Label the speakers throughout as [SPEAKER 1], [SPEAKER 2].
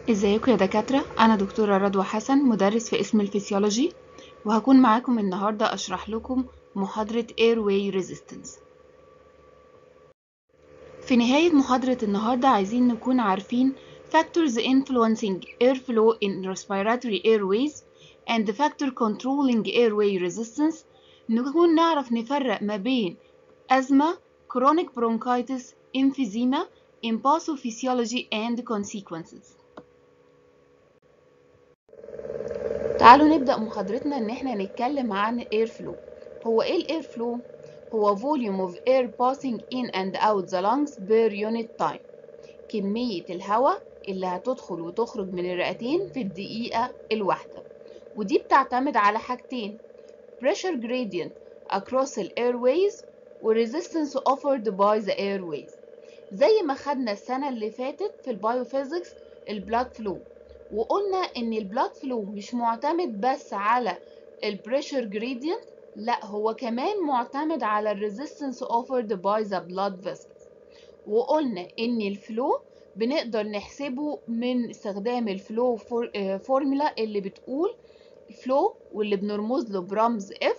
[SPEAKER 1] ازيكم يا دكاترة أنا دكتورة رضوى حسن مدرس في اسم الفسيولوجي وهكون معاكم النهاردة أشرح لكم محاضرة Airway Resistance في نهاية محاضرة النهاردة عايزين نكون عارفين factors influencing airflow in respiratory airways and the factor controlling airway resistance نكون نعرف نفرق ما بين أزمة chronic bronchitis emphysema impathophysiology and consequences تعالوا نبدأ محاضرتنا إن إحنا نتكلم عن air flow هو إيه ال air flow؟ هو volume of air passing in and out the lungs per unit time كمية الهواء اللي هتدخل وتخرج من الرئتين في الدقيقة الواحدة ودي بتعتمد على حاجتين pressure gradient across the airways و resistance offered by the airways زي ما خدنا السنة اللي فاتت في البايوفيزيكس البلاد فلو وقلنا ان البلاد فلو مش معتمد بس على البريشر جريدينت لا هو كمان معتمد على الريزيستنس offered by the blood vessels وقلنا ان الفلو بنقدر نحسبه من استخدام الفلو فورمولا اللي بتقول فلو واللي بنرمز له برمز F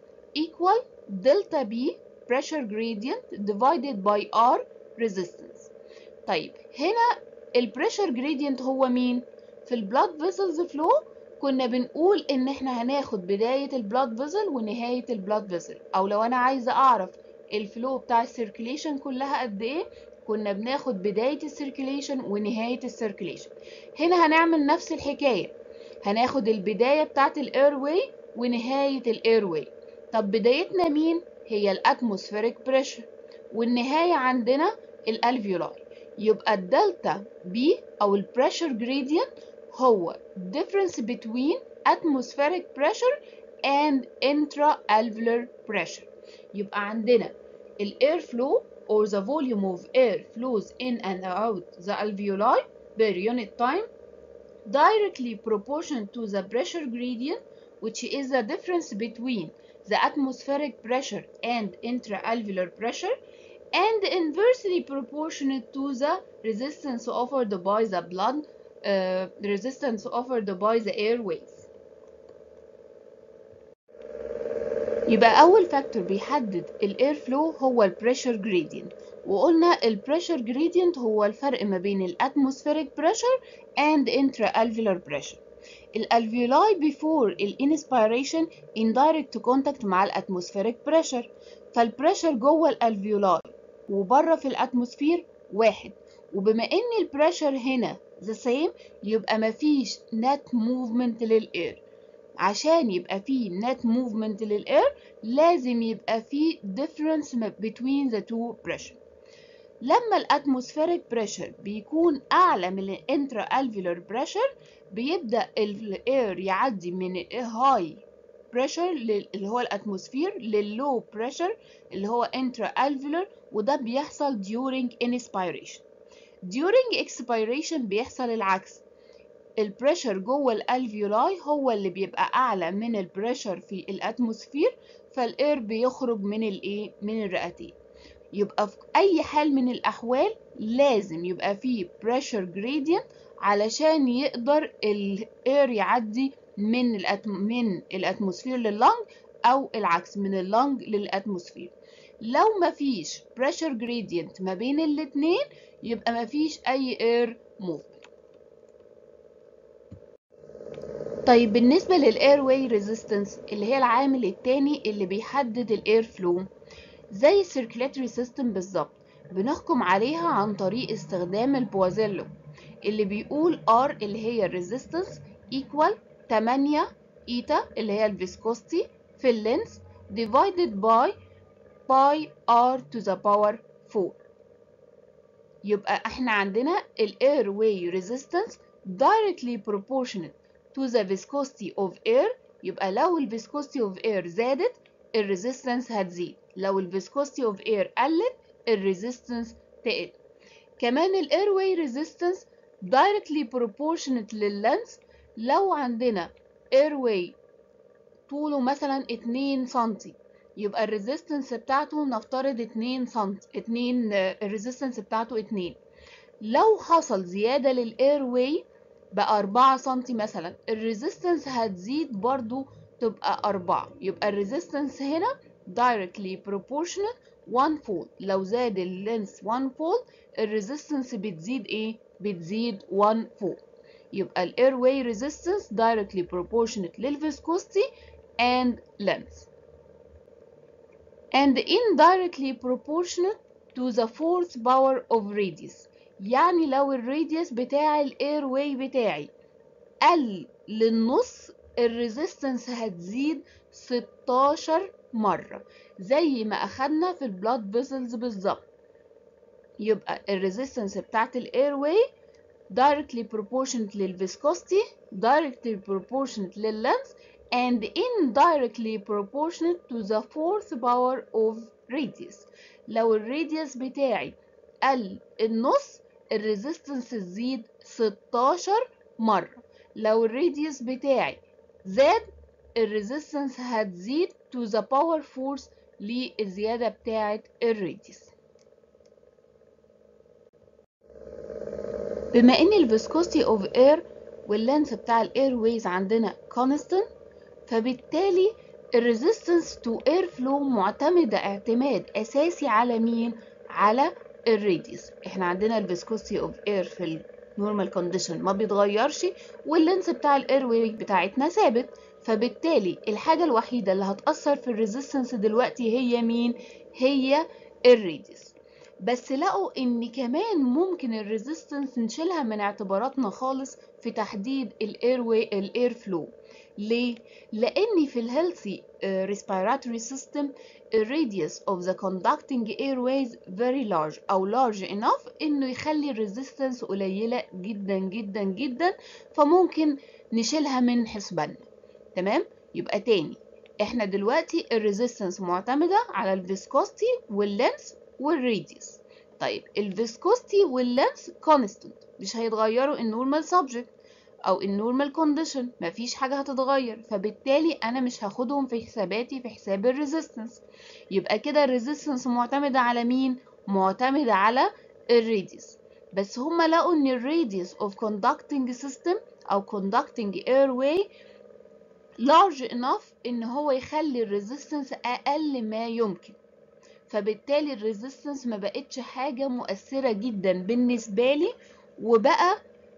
[SPEAKER 1] equal delta B pressure gradient divided by R resistance طيب هنا البريشر جريدينت هو مين في البلاد فيسلز فلو كنا بنقول ان احنا هناخد بداية البلاد فيسل ونهاية البلاد فيسل او لو انا عايزة اعرف الفلو بتاع السيركيليشن كلها قد ايه كنا بناخد بداية السيركيليشن ونهاية السيركيليشن هنا هنعمل نفس الحكاية هناخد البداية بتاعت الاير واي ونهاية الاير واي طب بدايتنا مين هي الاتموسفيريك بريشر والنهاية عندنا الالفيولاي يبقى الدلتا بي او البريشر جريدينت هو difference between atmospheric pressure and intra-alveolar pressure يبقى عندنا ال air flow or the volume of air flows in and out the alveoli per unit time directly proportional to the pressure gradient which is the difference between the atmospheric pressure and intra-alveolar pressure and inversely proportionate to the resistance offered by the blood uh, resistance offered by the airways يبقى أول فاكتور بيحدد الاير فلو هو البريشر جريدينت وقلنا البريشر جريدينت هو الفرق ما بين الاتموسفيريك بريشر and intra-alveolar pressure الالفيولاي بيفور الانسبيريشن in direct contact مع الاتموسفيريك بريشر فالبريشر جوه الالفيولاي وبره في الاتموسفير واحد وبما ان البريشر هنا the same يبقى مفيش net movement للاير عشان يبقى فيه net movement للاير لازم يبقى فيه difference between the two pressure لما الاتموسفيريك بريشر بيكون اعلى من الانترا الفيولار بريشر بيبدا الاير يعدي من الهاي بريشر اللي هو الاتموسفير لللو بريشر اللي هو انترا الفيولار وده بيحصل during inspiration during expiration بيحصل العكس البريشر جوه الالفيولاي هو اللي بيبقى اعلى من البريشر في الاتموسفير فالاير بيخرج من الايه من الرئتين يبقى في اي حال من الاحوال لازم يبقى فيه بريشر جريدينت علشان يقدر الاير يعدي من الأتم... من الاتموسفير لللنج او العكس من اللنج للاتموسفير لو مفيش pressure gradient ما بين الاتنين يبقى مفيش اي air movement طيب بالنسبة للاير واي ريزيستنس اللي هي العامل التاني اللي بيحدد الاير فلو زي السيركيلاتري سيستم بالظبط بنحكم عليها عن طريق استخدام البوازيلو اللي بيقول R اللي هي الريزيستنس equal 8 ايتا اللي هي الفيسكوستي في اللينس divided by pi r to the power 4 يبقى احنا عندنا ال airway resistance directly proportionate to the viscosity of air يبقى لو ال viscosity of air زادت ال resistance هتزيد لو ال viscosity of air قلت ال resistance تقل كمان ال airway resistance directly proportionate لللنس لو عندنا airway طوله مثلا 2 سنتي يبقى الريزيستنس بتاعته نفترض 2 سم 2 الريزيستنس بتاعته 2 لو حصل زيادة للاير واي بقى 4 سنتي مثلا الريزيستنس هتزيد برضو تبقى 4 يبقى الريزيستنس هنا directly proportional 1 fold لو زاد اللينس 1 fold الريزيستنس بتزيد ايه بتزيد 1 fold يبقى ال airway resistance directly proportionate للفيسكوستي and length and indirectly proportionate to the fourth power of radius يعني لو الراديوس بتاع الاير واي بتاعي قل للنص الريزيستنس هتزيد 16 مرة زي ما أخدنا في البلاد فيسلز بالظبط يبقى الريزيستنس بتاعت الاير واي directly proportionate للفيسكوستي directly proportionate لللينث and indirectly proportionate to the fourth power of radius لو الراديوس بتاعي قل النص الريزيستنس تزيد 16 مرة لو الراديوس بتاعي زاد الريزيستنس هتزيد to the power force للزيادة بتاعة الراديوس بما ان الفيسكوستي اوف اير واللينس بتاع الاير ويز عندنا constant فبالتالي الريزيستنس تو اير فلو معتمدة اعتماد اساسي على مين على الراديوس احنا عندنا الفيسكوستي اوف اير في النورمال كونديشن ما بيتغيرش واللينس بتاع الاير واي بتاعتنا ثابت فبالتالي الحاجة الوحيدة اللي هتأثر في الريزيستنس دلوقتي هي مين هي الراديوس بس لقوا ان كمان ممكن الريزيستنس نشيلها من اعتباراتنا خالص في تحديد الاير واي الاير فلو ليه لان في الهيلثي respiratory system radius of the conducting airways very large او large enough انه يخلي الريزيستنس قليله جدا جدا جدا فممكن نشيلها من حسباننا تمام يبقى تاني احنا دلوقتي الريزيستنس معتمده على الفيسكوستي واللينس والراديوس طيب الفيسكوستي واللينس كونستنت مش هيتغيروا النورمال سبجكت او النورمال كونديشن مفيش حاجه هتتغير فبالتالي انا مش هاخدهم في حساباتي في حساب الريزيستنس يبقى كده الريزيستنس معتمده على مين معتمده على الراديوس بس هما لقوا ان الراديوس اوف conducting system او conducting airway large enough ان هو يخلي الريزيستنس اقل ما يمكن فبالتالي الريزيستنس ما بقتش حاجه مؤثره جدا بالنسبه لي وبقى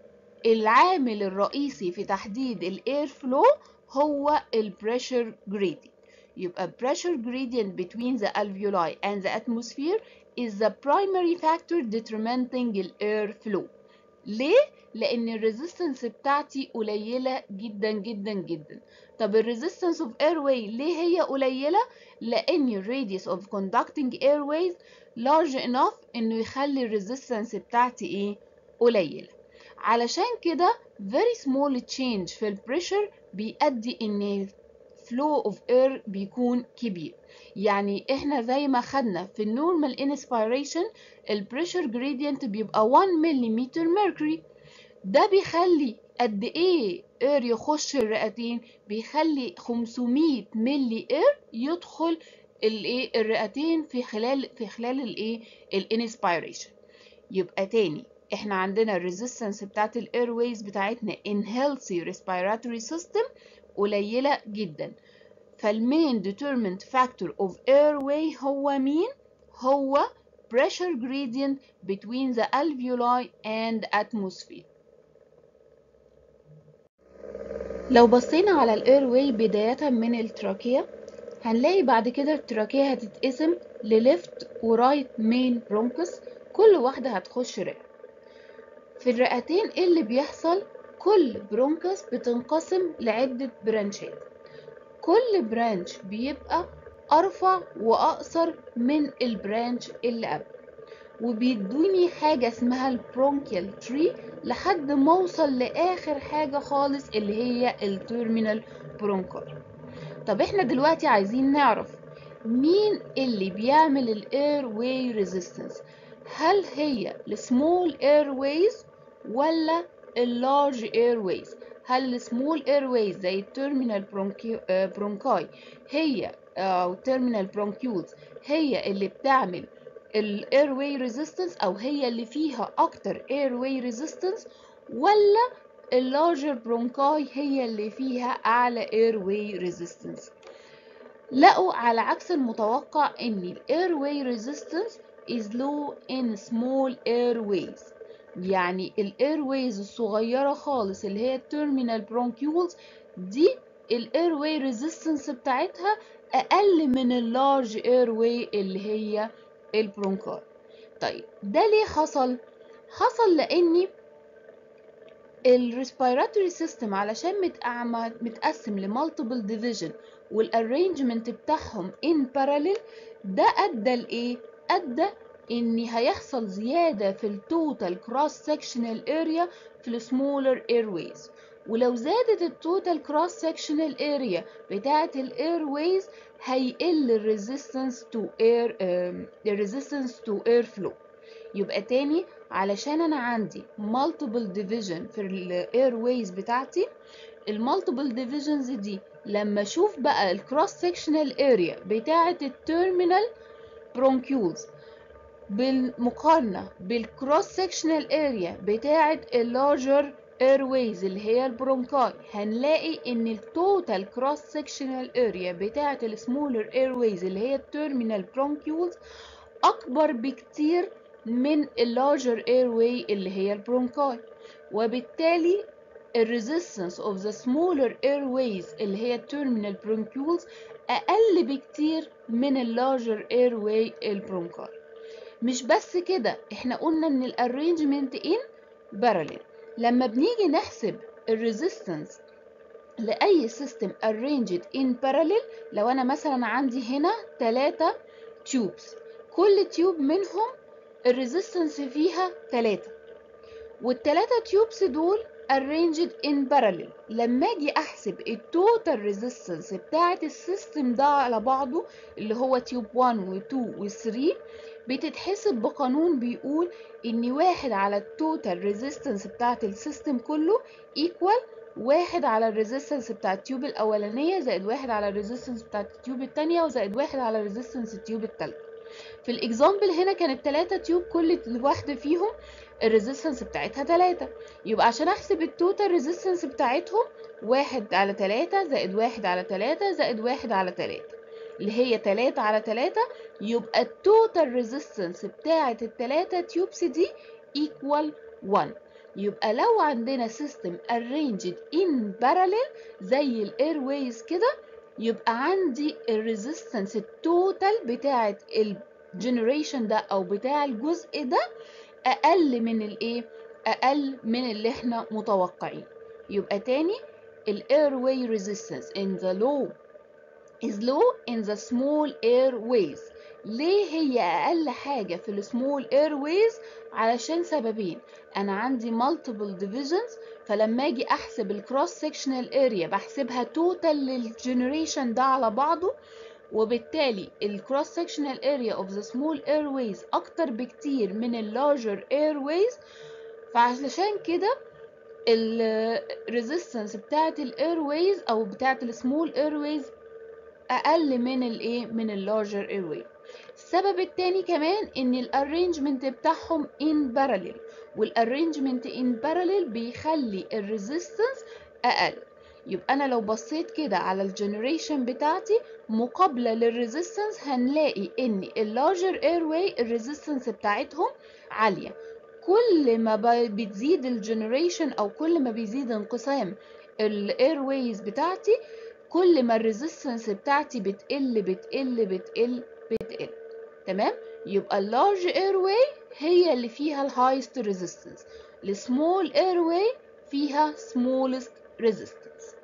[SPEAKER 1] العامل الرئيسي في تحديد الاير فلو هو البريشر gradient يبقى pressure gradient between the alveoli and the atmosphere is the primary factor determining the air flow ليه؟ لأن الريزيستنس بتاعتي قليلة جدا جدا جدا طب الريزيستنس of airway ليه هي قليلة؟ لأن الراديوس of conducting airways large enough إنه يخلي الريزيستنس بتاعتي إيه؟ قليلة علشان كده very small change في البريشر بيؤدي ان flow of air بيكون كبير يعني احنا زي ما خدنا في النورمال انسبيريشن البريشر جريدينت بيبقى 1 ملم ميركوري ده بيخلي قد ايه اير يخش الرئتين بيخلي 500 ملي اير يدخل الايه الرئتين في خلال في خلال الايه الانسبيريشن يبقى تاني احنا عندنا الريزيستنس بتاعت الايرويز بتاعتنا in healthy respiratory system قليلة جدا فالمين determinant factor of airway هو مين؟ هو pressure gradient between the alveoli and atmosphere لو بصينا على الايرواي بداية من التراكية هنلاقي بعد كده التراكية هتتقسم لليفت ورايت مين برونكس كل واحدة هتخش رئة في الرئتين ايه اللي بيحصل كل برونكس بتنقسم لعدة برانشات كل برانش بيبقى أرفع وأقصر من البرانش اللي قبل وبيدوني حاجة اسمها البرونكيال تري لحد ما اوصل لآخر حاجة خالص اللي هي التيرمينال برونكاي طب احنا دلوقتي عايزين نعرف مين اللي بيعمل الاير واي ريزيستنس هل هي السمول اير ويز ولا اللارج اير ويز هل السمول اير ويز زي التيرمينال برونكاي هي او التيرمينال برونكيولز هي اللي بتعمل الاير واي ريزيستنس او هي اللي فيها اكتر اير واي ريزيستنس ولا اللارجر برونكاي هي اللي فيها اعلى airway resistance لقوا على عكس المتوقع ان ال airway resistance is low in small airways يعني ال airways الصغيرة خالص اللي هي terminal bronchioles دي ال airway resistance بتاعتها أقل من ال large airway اللي هي البرونكاي طيب ده ليه حصل؟ حصل لأني الريسبيراتوري سيستم علشان متقعم- متقسم لمالتيبل ديفيجن والارينجمنت بتاعهم ان باراليل ده ادى لايه ادى ان هيحصل زياده في التوتال كروس سكشنال اريا في السمولر ايرويز ولو زادت التوتال كروس سكشنال اريا بتاعه الايرويز هيقل الريزيستنس تو اير الريزيستنس تو اير فلو يبقى تاني علشان انا عندي multiple division في الايرويز بتاعتي المالتيبل ديفيجنز دي لما اشوف بقى الكروس سكشنال اريا بتاعه التيرمينال برونكيولز بالمقارنه بالكروس سكشنال اريا بتاعه اللارجر ايرويز اللي هي البرونكاي هنلاقي ان التوتال كروس سكشنال اريا بتاعه السمولر ايرويز اللي هي التيرمينال برونكيولز اكبر بكتير من اللارجر ايرواي اللي هي البرونكاي وبالتالي الريزيستنس اوف ذا سمولر ايروايز اللي هي التيرمينال برونكيولز اقل بكتير من اللارجر ايرواي البرونكاي مش بس كده احنا قلنا ان الارينجمنت ان باراليل لما بنيجي نحسب الريزيستنس لاي سيستم arranged in parallel لو انا مثلا عندي هنا ثلاثة تيوبس كل تيوب منهم الريزيستنس فيها 3 والتلاتة تيوبس دول arranged in parallel لما اجي احسب التوتال ريزيستنس بتاعه السيستم ده على بعضه اللي هو تيوب 1 و2 و3 بتتحسب بقانون بيقول ان واحد على التوتال ريزيستنس بتاعه السيستم كله ايكوال واحد على الريزيستنس بتاع التيوب الاولانيه زائد واحد على الريزيستنس بتاع التيوب التانية وزائد واحد على ريزيستنس التيوب التالتة في الاكزامبل هنا كانت تلاتة تيوب كل واحدة فيهم الريزيستنس بتاعتها تلاتة يبقى عشان احسب التوتال ريزيستنس بتاعتهم واحد على تلاتة زائد واحد على تلاتة زائد واحد على تلاتة اللي هي تلاتة على تلاتة يبقى التوتال ريزيستنس بتاعت التلاتة تيوبس دي equal 1 يبقى لو عندنا سيستم arranged in parallel زي الايرويز كده يبقى عندي الريزيستنس التوتال بتاعت الجنريشن ده او بتاع الجزء ده اقل من الايه اقل من اللي احنا متوقعين يبقى تاني الايروي resistance in the low is low in the small airways ليه هي اقل حاجة في السمول airways علشان سببين انا عندي multiple divisions فلما اجي احسب الكروس سكشنال اريا بحسبها توتال للجنريشن ده على بعضه وبالتالي الكروس سكشنال اريا اوف ذا سمول ايرويز اكتر بكتير من اللارجر ايرويز فعشان كده الريزيستنس بتاعت الايرويز او بتاعت السمول ايرويز اقل من الايه من اللارجر ايروي السبب التاني كمان ان الارينجمنت بتاعهم ان باراليل والارينجمنت ان باراليل بيخلي الريزيستنس اقل يبقى انا لو بصيت كده على الجنريشن بتاعتي مقابله للريزيستنس هنلاقي ان اللارجر ايرواي الريزيستنس بتاعتهم عاليه كل ما بتزيد الجنريشن او كل ما بيزيد انقسام الايرويز بتاعتي كل ما الريزيستنس بتاعتي بتقل بتقل بتقل بتقل تمام يبقى اللارج ايرواي هي اللي فيها الهايست ريزيستنس السمول ايرواي فيها smallest resistance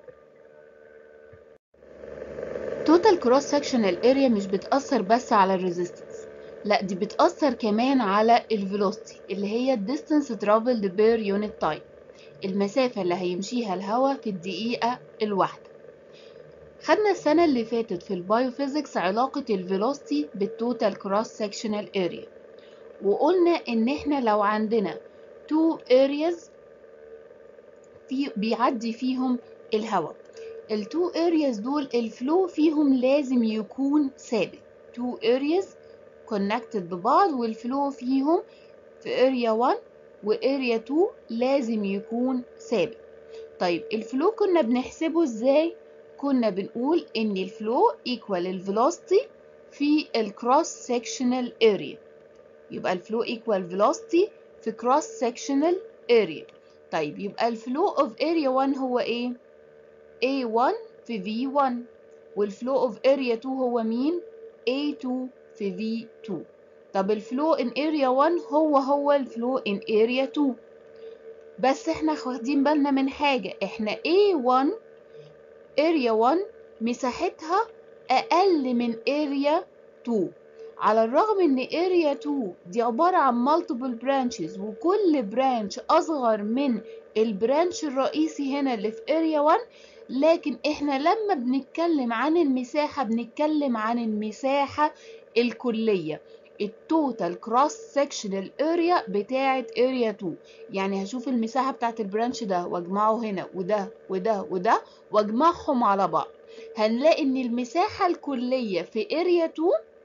[SPEAKER 1] total cross sectional area مش بتأثر بس على الريزيستنس لا دي بتأثر كمان على الفيلوسيتي اللي هي distance traveled per unit time المسافة اللي هيمشيها الهواء في الدقيقة الواحدة خدنا السنة اللي فاتت في البايوفيزيكس علاقة الفيلوسيتي بالتوتال كروس سكشنال اريا وقلنا ان احنا لو عندنا تو areas في بيعدي فيهم الهواء التو areas دول الفلو فيهم لازم يكون ثابت تو areas connected ببعض والفلو فيهم في اريا 1 واريا 2 لازم يكون ثابت طيب الفلو كنا بنحسبه ازاي كنا بنقول ان الفلو equal الفيلوسيتي في الكروس سيكشنال اريا يبقى الفلو equal velocity في cross sectional area طيب يبقى الفلو of area 1 هو ايه A1 في V1 والفلو of area 2 هو مين A2 في V2 طب الفلو in area 1 هو هو الفلو in area 2 بس احنا واخدين بالنا من حاجة احنا A1 area 1 مساحتها اقل من area 2 على الرغم ان area 2 دي عبارة عن multiple branches وكل برانش اصغر من البرانش الرئيسي هنا اللي في area 1 لكن احنا لما بنتكلم عن المساحة بنتكلم عن المساحة الكلية التوتال كروس سكشنال اريا بتاعه اريا 2 يعني هشوف المساحه بتاعه البرانش ده واجمعه هنا وده وده وده واجمعهم على بعض هنلاقي ان المساحه الكليه في اريا 2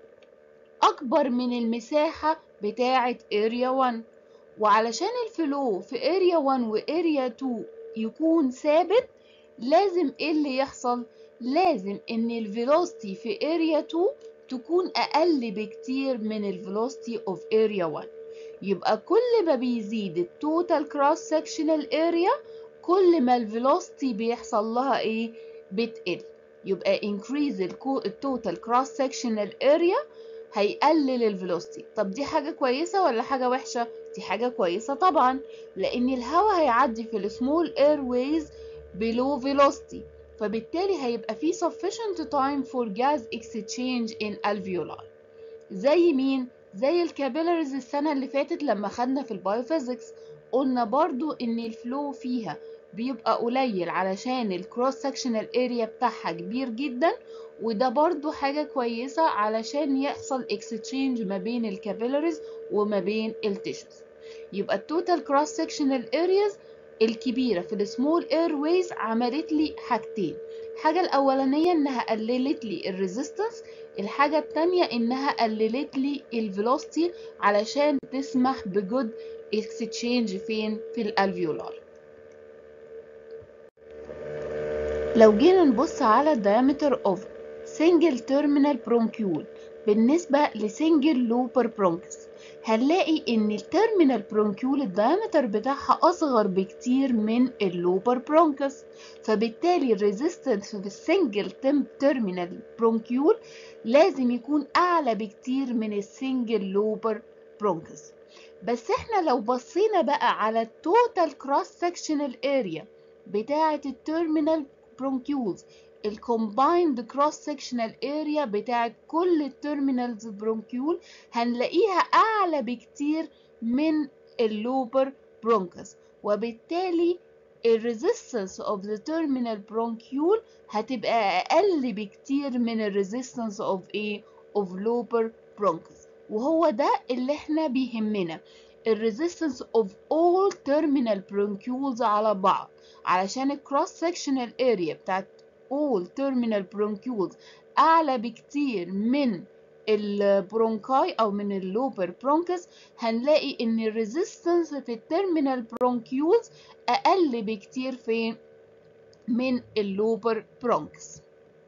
[SPEAKER 1] اكبر من المساحه بتاعه اريا 1 وعلشان الفلو في اريا 1 واريا 2 يكون ثابت لازم ايه اللي يحصل لازم ان الفيلوسيتي في اريا 2 تكون اقل بكتير من الفيلوسيتي اوف اريا 1 يبقى كل ما بيزيد التوتال كروس سكشنال اريا كل ما الفيلوسيتي بيحصل لها ايه بتقل يبقى increase التوتال كروس سكشنال اريا هيقلل الفيلوسيتي طب دي حاجه كويسه ولا حاجه وحشه دي حاجه كويسه طبعا لان الهواء هيعدي في السمول اير ويز below velocity فبالتالي هيبقى في sufficient time for gas exchange in alveoli زي مين؟ زي الكابيلاريز السنة اللي فاتت لما خدنا في البايوفيزيكس قلنا برضو ان الفلو فيها بيبقى قليل علشان الكروس سكشنال اريا بتاعها كبير جدا وده برضو حاجة كويسة علشان يحصل اكستشينج ما بين الكابيلاريز وما بين التيشوز يبقى التوتال كروس سكشنال ارياز الكبيرة في السمول اير ويز عملت لي حاجتين الحاجة الأولانية إنها قللت لي الريزيستنس الحاجة التانية إنها قللت لي الفيلوسيتي علشان تسمح بجود اكستشينج فين في الالفيولار لو جينا نبص على diameter of single terminal bronchiole بالنسبة لسنجل لوبر برونكس هنلاقي ان التيرمينال برونكيول الدايمتر بتاعها اصغر بكتير من اللوبر برونكس فبالتالي الريزيستنس في السنجل تيرمينال برونكيول لازم يكون اعلى بكتير من السنجل لوبر برونكس بس احنا لو بصينا بقى على التوتال كروس سكشنال اريا بتاعه التيرمينال برونكيولز الكومبايند كروس سكشنال اريا بتاعت كل التيرمينالز برونكيول هنلاقيها اعلى بكتير من اللوبر برونكس وبالتالي الريزيستنس اوف ذا تيرمينال برونكيول هتبقى اقل بكتير من الريزيستنس اوف ايه اوف لوبر برونكس وهو ده اللي احنا بيهمنا الريزيستنس اوف اول تيرمينال برونكيولز على بعض علشان الكروس سكشنال اريا بتاعت all terminal bronchioles أعلى بكتير من البرونكاي أو من اللوبر برونكس هنلاقي إن الريزيستنس في التيرمينال برونكيولز أقل بكتير فين من اللوبر برونكس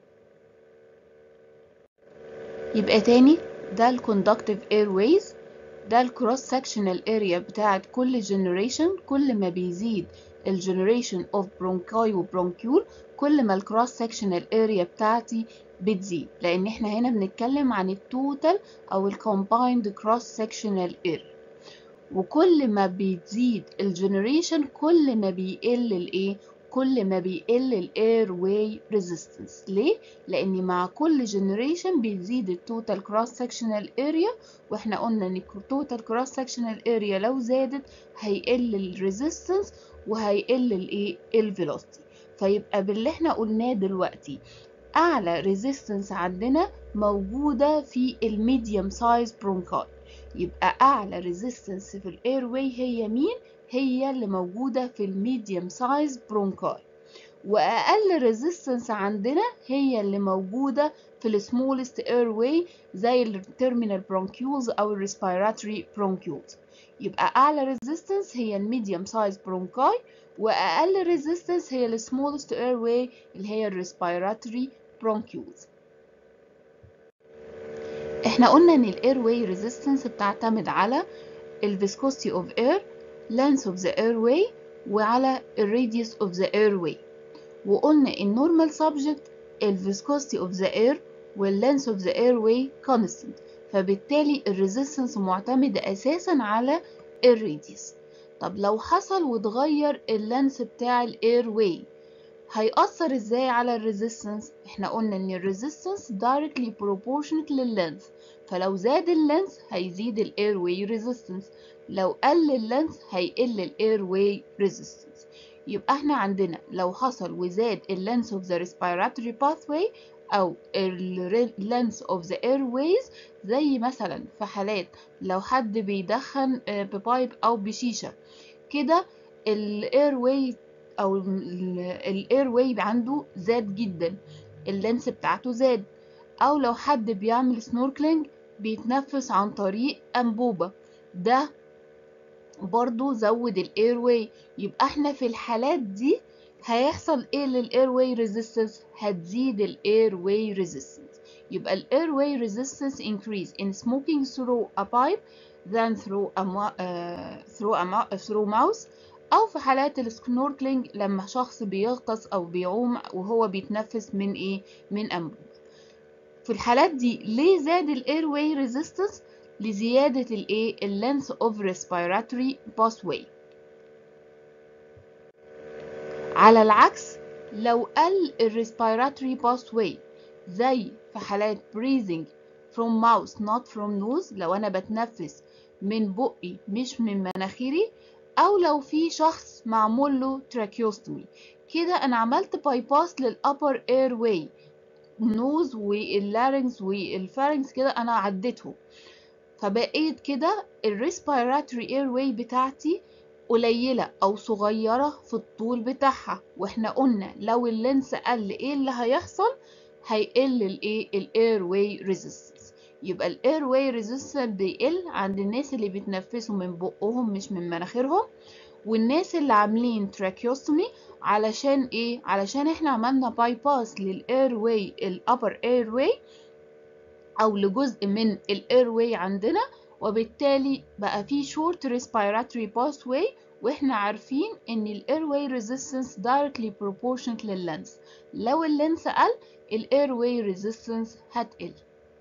[SPEAKER 1] يبقى تاني ده الكوندكتيف اير ويز ده الكروس سكشنال اريا بتاعت كل جنريشن كل ما بيزيد الجنريشن اوف برونكاي وبرونكيول كل ما الكروس سكشنال اريا بتاعتي بتزيد لان احنا هنا بنتكلم عن التوتال او الكومبايند كروس سكشنال اريا وكل ما بتزيد الجنريشن كل ما بيقل الايه كل ما بيقل الاير واي ريزيستنس ليه لان مع كل جنريشن بيزيد التوتال كروس سكشنال اريا واحنا قلنا ان التوتال كروس سكشنال اريا لو زادت هيقل الريزيستنس وهيقل الايه الفيلوسيتي فيبقى باللي احنا قلناه دلوقتي اعلى ريزيستنس عندنا موجوده في الميديوم سايز برونكاي يبقى اعلى ريزيستنس في الاير واي هي مين هي اللي موجوده في الميديوم سايز برونكاي واقل ريزيستنس عندنا هي اللي موجوده في السمولست اير واي زي التيرمينال برونكيولز او الريسبيراتوري برونكيولز يبقى اعلى ريزيستنس هي الميديوم سايز برونكاي واقل ريزيستنس هي السمولست اير واي اللي هي الريسبيراتوري برونكيولز احنا قلنا ان الاير واي ريزيستنس بتعتمد على الفيسكوستي اوف اير length of the airway وعلى الراديوس of the airway وقلنا النورمال subject الفيسكوستي of the air واللينث of the airway constant فبالتالي الريزيستنس معتمدة أساسا على الراديوس طب لو حصل وتغير اللينث بتاع الاير واي هيأثر ازاي على الريزيستنس احنا قلنا ان الريزيستنس directly proportionate لللينث فلو زاد اللينث هيزيد الاير واي ريزيستنس لو قل اللينث هيقل الاير واي ريزيستنس يبقى احنا عندنا لو حصل وزاد اللينث of the respiratory pathway او اللينث of the airways زي مثلا في حالات لو حد بيدخن ببايب او بشيشه كده الاير واي او الاير واي عنده زاد جدا اللينس بتاعته زاد او لو حد بيعمل سنوركلينج بيتنفس عن طريق انبوبه ده برضو زود الاير واي يبقى احنا في الحالات دي هيحصل ايه للاير واي ريزيستنس هتزيد الاير واي ريزيستنس يبقى الاير واي ريزيستنس increase in smoking through a pipe than through a, uh, through a through mouth او في حالات السنوركلينج لما شخص بيغطس او بيعوم وهو بيتنفس من ايه من انبوب في الحالات دي ليه زاد الاير واي ريزيستنس لزياده الايه اللينث اوف ريسبيراتوري باثواي على العكس لو قل الريسبيراتوري باثواي زي في حالات breathing from mouth not from nose لو انا بتنفس من بقي مش من مناخيري او لو في شخص معمول له tracheostomy كده انا عملت باي باس للابر اير واي النوز واللارنكس والفارنكس كده انا عديتهم فبقيت كده الريسبيراتوري اير واي بتاعتي قليلة أو صغيرة في الطول بتاعها واحنا قلنا لو اللينس قل ايه اللي هيحصل هيقل الايه الاير واي ريزيستنس يبقى الاير واي ريزيستنس بيقل عند الناس اللي بيتنفسوا من بقهم مش من مناخيرهم والناس اللي عاملين تراكيوستومي علشان ايه علشان احنا عملنا باي باس للاير واي الابر اير واي او لجزء من الاير واي عندنا وبالتالي بقى في short respiratory pathway واحنا عارفين ان الاير واي ريزيستنس directly proportionate لللينس لو اللينس قل الاير واي ريزيستنس هتقل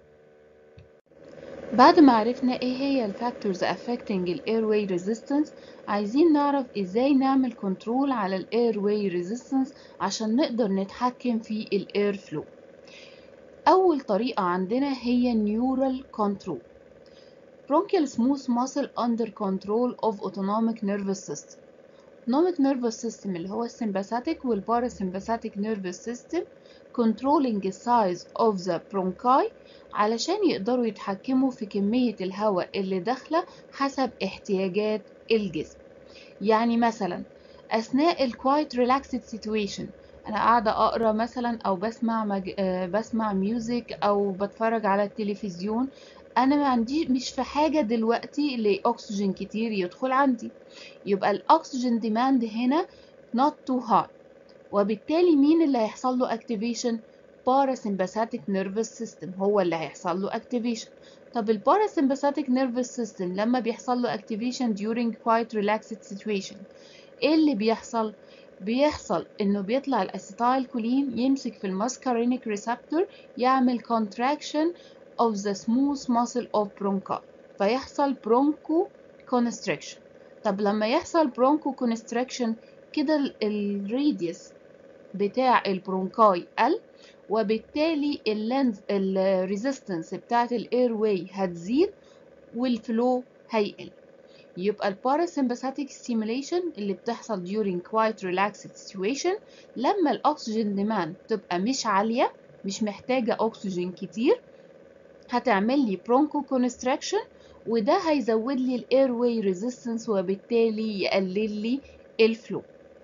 [SPEAKER 1] بعد ما عرفنا ايه هي الفاكتورز affecting الاير واي ريزيستنس عايزين نعرف ازاي نعمل كنترول على الاير واي ريزيستنس عشان نقدر نتحكم في الاير فلو اول طريقه عندنا هي نيورال كنترول bronchial smooth muscle under control of autonomic nervous system autonomic nervous system اللي هو السمباثيك والباراسمباثيك nervous system controlling the size of the bronchi علشان يقدروا يتحكموا في كمية الهواء اللي داخلة حسب احتياجات الجسم يعني مثلا أثناء ال quiet relaxed situation أنا قاعدة أقرأ مثلا أو بسمع مج... آه بسمع ميوزك أو بتفرج على التلفزيون انا ما عندي مش في حاجه دلوقتي لاكسجين كتير يدخل عندي يبقى الاكسجين ديماند هنا not too high وبالتالي مين اللي هيحصل له activation parasympathetic nervous system هو اللي هيحصل له activation طب الباراسمباثيك nervous system لما بيحصل له activation during quite relaxed situation ايه اللي بيحصل بيحصل انه بيطلع الاسيتايل كولين يمسك في الماسكارينيك ريسبتور يعمل contraction of the smooth muscle of bronchi فيحصل broncho constriction طب لما يحصل broncho constriction كده الراديوس بتاع البرونكاي قل وبالتالي اللينز الريزيستنس بتاعت الاير واي هتزيد والفلو هيقل يبقى الباراسمباثيك ستيميليشن اللي بتحصل during quiet relaxed situation لما الاكسجين ديماند تبقى مش عاليه مش محتاجه اكسجين كتير هتعمل لي برونكو كونستراكشن وده هيزود لي الاير واي ريزيستنس وبالتالي يقلل لي الفلو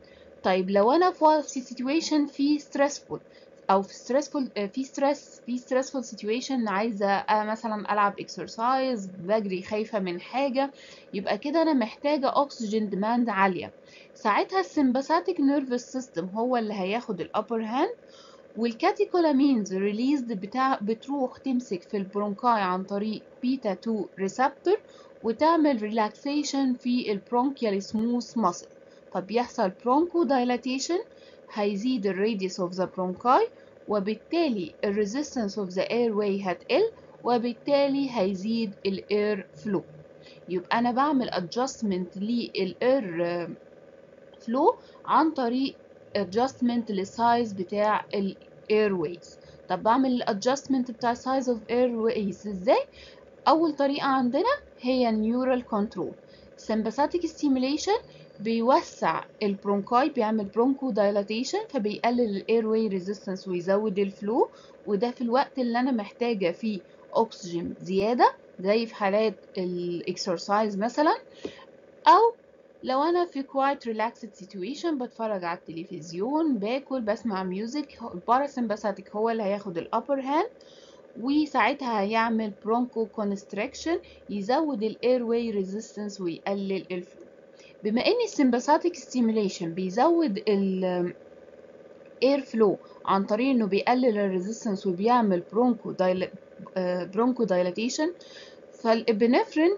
[SPEAKER 1] طيب لو انا في سيتويشن في stressful او في stressful في stress في stressful situation عايزه مثلا العب exercise بجري خايفه من حاجه يبقى كده انا محتاجه oxygen demand عاليه ساعتها السمباثيك نيرفس سيستم هو اللي هياخد الابر هاند والكاتيكولامينز ريليزد بتاع بتروح تمسك في البرونكاي عن طريق بيتا 2 ريسبتور وتعمل ريلاكسيشن في البرونكيال سموث ماسل فبيحصل برونكو دايلاتيشن هيزيد الراديوس اوف ذا برونكاي وبالتالي الريزيستنس اوف ذا اير واي هتقل وبالتالي هيزيد الاير فلو يبقى انا بعمل ادجستمنت للاير فلو عن طريق adjustment للسايز بتاع الاير ويز طب بعمل الادجستمنت بتاع size of airways ازاي اول طريقه عندنا هي neural control sympathetic stimulation بيوسع البرونكاي بيعمل برونكو دايلاتيشن فبيقلل الاير واي ريزيستنس ويزود الفلو وده في الوقت اللي انا محتاجه فيه اكسجين زياده زي في حالات الاكسرسايز مثلا او لو انا في quite relaxed situation بتفرج على التلفزيون باكل بسمع ميوزك الباراسمباثيك هو اللي هياخد الابر هاند وساعتها هيعمل برونكو كونستريكشن يزود الاير واي ريزيستنس ويقلل الفلو بما ان السمباثيك ستيميليشن بيزود ال اير فلو عن طريق انه بيقلل الريزيستنس وبيعمل برونكو دايل... برونكو دايلاتيشن فالابنفرين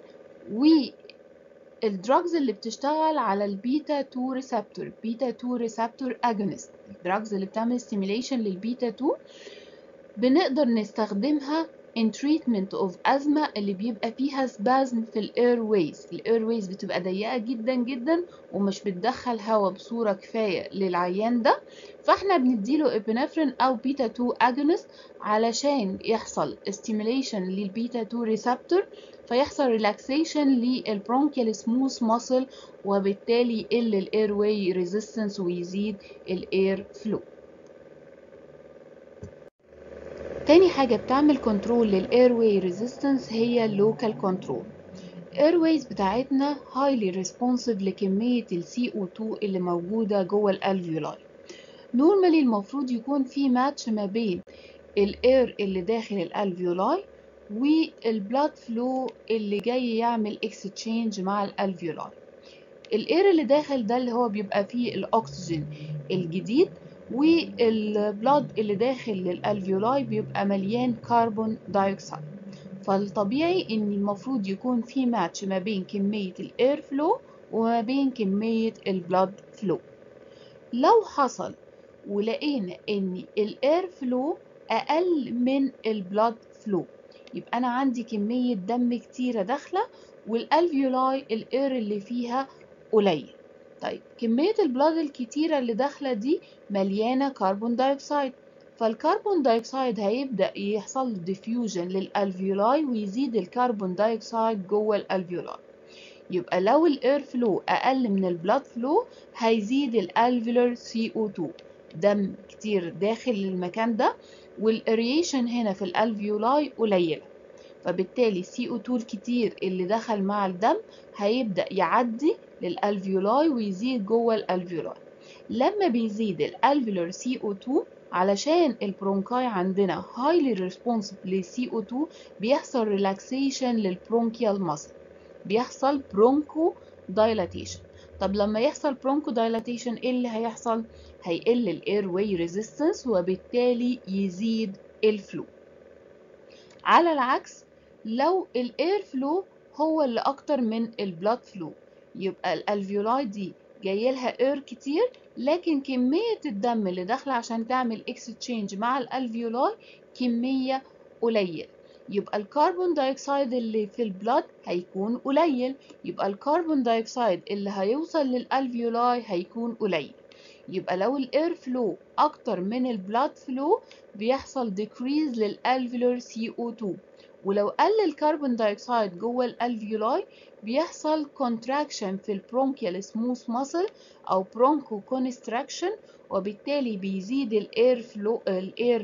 [SPEAKER 1] والدراجز اللي بتشتغل على البيتا 2 ريسبتور بيتا 2 ريسبتور اجونست الدراجز اللي بتعمل ستيميليشن للبيتا 2 بنقدر نستخدمها in treatment of asthma اللي بيبقى فيها spasm في الاير ويز الاير ويز بتبقى ضيقه جدا جدا ومش بتدخل هواء بصوره كفايه للعيان ده فاحنا بنديله ابنفرين او بيتا 2 اجونست علشان يحصل stimulation للبيتا 2 ريسبتور فيحصل relaxation للبرونكيال سموث ماسل وبالتالي يقل الاير واي ريزيستنس ويزيد الاير فلو تاني حاجة بتعمل كنترول للايرواي ريزيستنس هي اللوكال كنترول الايروايز بتاعتنا هايلي ريسبونسيف لكمية ال CO2 اللي موجودة جوه الالفيولاي نورمالي المفروض يكون في ماتش ما بين الاير اللي داخل الالفيولاي والبلاد فلو اللي جاي يعمل اكستشينج مع الالفيولاي الاير اللي داخل ده اللي هو بيبقى فيه الاكسجين الجديد والبلاد اللي داخل للالفيولاي بيبقى مليان كربون دايوكسيد فالطبيعي ان المفروض يكون في ماتش ما بين كمية الاير فلو وما بين كمية البلاد فلو لو حصل ولقينا ان الاير فلو اقل من البلاد فلو يبقى انا عندي كمية دم كتيرة داخلة والالفيولاي الاير اللي فيها قليل طيب كمية البلاد الكتيرة اللي داخلة دي مليانة كربون دايوكسيد فالكربون دايوكسيد هيبدأ يحصل ديفيوجن للالفيولاي ويزيد الكربون دايوكسيد جوه الالفيولاي يبقى لو الاير فلو اقل من البلاد فلو هيزيد الالفيولار CO2 دم كتير داخل المكان ده والاريشن هنا في الالفيولاي قليلة فبالتالي CO2 الكتير اللي دخل مع الدم هيبدأ يعدي للالفيولاي ويزيد جوه الالفيولاي لما بيزيد الالفيولار CO2 علشان البرونكاي عندنا highly responsive لل CO2 بيحصل relaxation للبرونكيال muscle بيحصل برونكو دايلاتيشن طب لما يحصل برونكو دايلاتيشن ايه اللي هيحصل هيقل الاير واي ريزيستنس وبالتالي يزيد الفلو على العكس لو الاير فلو هو اللي اكتر من البلاد فلو يبقى الالفيولاي دي جاي لها اير كتير لكن كمية الدم اللي داخلة عشان تعمل اكستشينج مع الالفيولاي كمية قليلة يبقى الكربون دايوكسيد اللي في البلاد هيكون قليل يبقى الكربون دايوكسيد اللي هيوصل للالفيولاي هيكون قليل يبقى لو الاير فلو اكتر من البلاد فلو بيحصل decrease للالفيولار CO2 ولو قل الكربون دايوكسيد جوه الالفيولاي بيحصل contraction في البرونكيال سموث ماسل او برونكو كونستراكشن وبالتالي بيزيد الاير فلو الاير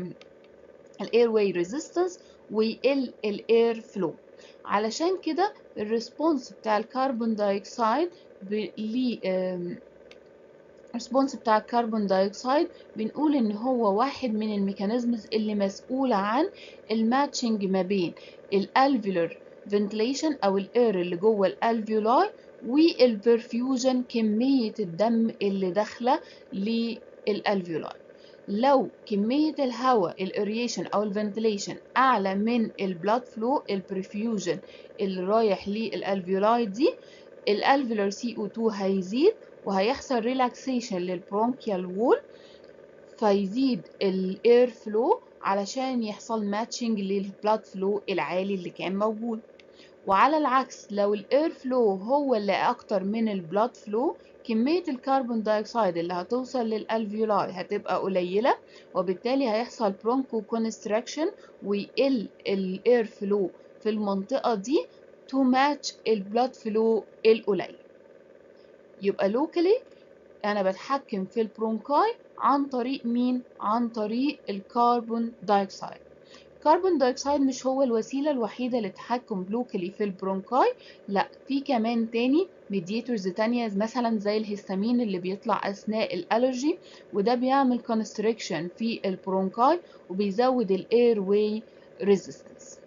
[SPEAKER 1] الاير واي ريزيستنس ويقل الاير فلو علشان كده الريسبونس بتاع الكربون دايوكسيد ل الريسبونس بتاع الكربون دايوكسيد بنقول ان هو واحد من الميكانيزمز اللي مسؤولة عن الماتشنج ما بين الالفيولر فنتليشن او الاير اللي جوه الالفيولاي والبرفيوجن كمية الدم اللي داخلة للالفيولاي لو كمية الهواء الاريشن او الفنتليشن اعلى من البلاد فلو البرفيوجن اللي رايح للالفيولاي دي الالفيولار سي او 2 هيزيد وهيحصل ريلاكسيشن للبرونكيال وول فيزيد الاير فلو علشان يحصل ماتشنج للبلاد فلو العالي اللي كان موجود وعلى العكس لو الاير فلو هو اللي اكتر من البلاد فلو كمية الكربون دايوكسيد اللي هتوصل للالفيولاي هتبقى قليلة وبالتالي هيحصل برونكو كونستراكشن ويقل الاير فلو في المنطقة دي تو ماتش البلاد فلو القليل يبقى لوكالي انا بتحكم في البرونكاي عن طريق مين عن طريق الكربون دايوكسيد الكربون دايوكسيد مش هو الوسيلة الوحيدة للتحكم لوكالي في البرونكاي لا في كمان تاني ميدياتورز تانية مثلا زي الهستامين اللي بيطلع أثناء الألرجي وده بيعمل كونستريكشن في البرونكاي وبيزود الاير واي ريزيستنس